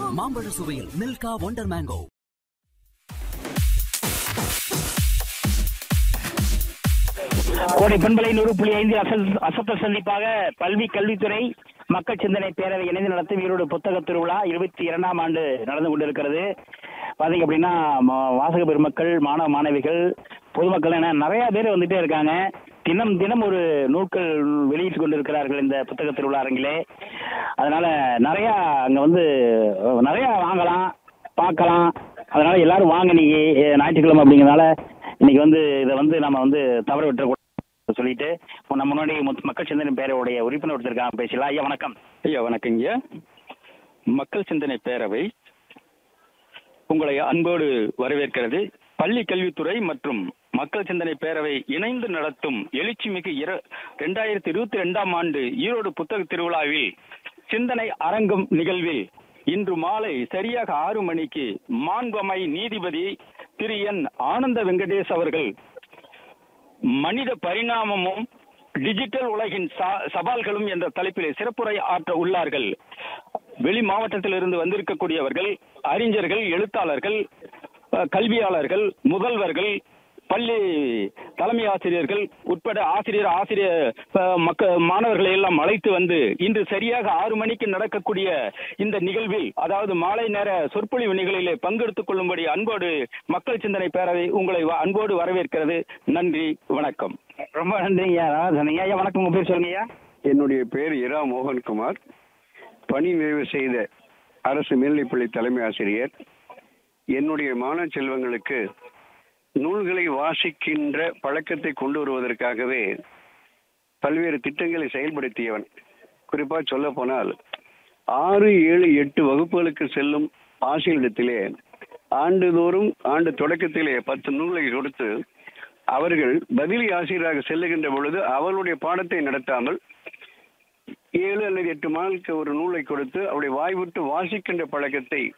மாம்பழ சுவையில் Milkha wonder mango கோடை பண்பலை நூறு புள்ளி ஐந்து அசல் அசத்த சந்திப்பாக கல்வி கல்வித்துறை மக்கள் சிந்தனை பேரவை இணைந்து நடத்தும் ஈரோடு புத்தக திருவிழா இருபத்தி இரண்டாம் ஆண்டு நடந்து கொண்டிருக்கிறது பாத்தீங்க அப்படின்னா ம- வாசக பெருமக்கள் மாணவ மாணவிகள் பொதுமக்கள் என நிறைய பேர் வந்துட்டே இருக்காங்க தினம் தினம் ஒரு நூல்கள் வெளியிட்டு கொண்டிருக்கிறார்கள் இந்த புத்தக திருவிழா அரங்கிலே அதனால நிறைய அங்க வந்து அஹ், நிறைய வாங்கலாம் பார்க்கலாம் அதனால எல்லாரும் வாங்க இன்னைக்கு அஹ், ஞாயிற்றுக்கிழமை அப்படிங்கிறனால இன்னைக்கு வந்து இதை வந்து நம்ம வந்து தவற விட்டுறக்கூடாது சொல்லிட்டு இப்போ நம்ம முன்னாடி மொத்த- மக்கள் சிந்தனை பேரவையுடைய உறுப்பினர் ஒருத்தர் இருக்காங்க பேசலாம் ஐயா வணக்கம் ஐயா வணக்கங்க மக்கள் சிந்தனை பேரவை உங்களை அன்போடு வரவேற்கிறது பள்ளி கல்வித்துறை மற்றும் மக்கள் சிந்தனை பேரவை இணைந்து நடத்தும் எழுச்சிமிகு இர ரெண்டாயிரத்தி இருபத்தி ரெண்டாம் ஆண்டு ஈரோடு புத்தக திருவிழாவில் சிந்தனை அரங்கம் நிகழ்வில் இன்று மாலை சரியாக ஆறு மணிக்கு மாண்பமை நீதிபதி திரு என் ஆனந்த வெங்கடேஷ் அவர்கள் மனித பரிணாமமும் டிஜிட்டல் உலகின் சா- சவால்களும் என்ற தலைப்பிலே சிறப்புரை ஆற்ற உள்ளார்கள் வெளி மாவட்டத்திலிருந்து வந்திருக்கக்கூடியவர்கள் அறிஞர்கள் எழுத்தாளர்கள் அஹ், கல்வியாளர்கள் முதல்வர்கள் பள்ளி தலைமை ஆசிரியர்கள் உட்பட ஆசிரியர் ஆசிரியர் அஹ், மக்க மாணவர்களை எல்லாம் அழைத்து வந்து இன்று சரியாக ஆறு மணிக்கு நடக்கக்கூடிய இந்த நிகழ்வில் அதாவது மாலை நேர சொற்பொழிவு நிகழ்விலே பங்கெடுத்துக் கொள்ளும்படி அன்போடு மக்கள் சிந்தனை பேரவை உங்களை வ- அன்போடு வரவேற்கிறது நன்றி வணக்கம் ரொம்ப நன்றிங்க ஐயா நல்லா சொன்னீங்க ஐயா வணக்கம் உங்க பேர் சொல்லுங்க ஐயா என்னுடைய பேர் இரா மோகன்குமார் பணி நிறைவு செய்த அரசு மேல்நிலைப்பள்ளி தலைமை ஆசிரியர் என்னுடைய மாணவ செல்வங்களுக்கு நூல்களை வாசிக்கின்ற பழக்கத்தை கொண்டு வருவதற்காகவே பல்வேறு திட்டங்களை செயல்படுத்தியவன் குறிப்பாக சொல்ல போனால் ஆறு ஏழு எட்டு வகுப்புகளுக்கு செல்லும் ஆசிரியரிடத்திலே ஆண்டுதோறும் ஆண்டு தொடக்கத்திலே பத்து நூல்களை கொடுத்து அவர்கள் பதிலி ஆசிரியராக செல்லுகின்ற பொழுது அவர்களுடைய பாடத்தை நடத்தாமல் ஏழு அல்லது எட்டு மாதங்களுக்கு ஒரு நூலை கொடுத்து அவருடைய வாய்விட்டு வாசிக்கின்ற பழக்கத்தை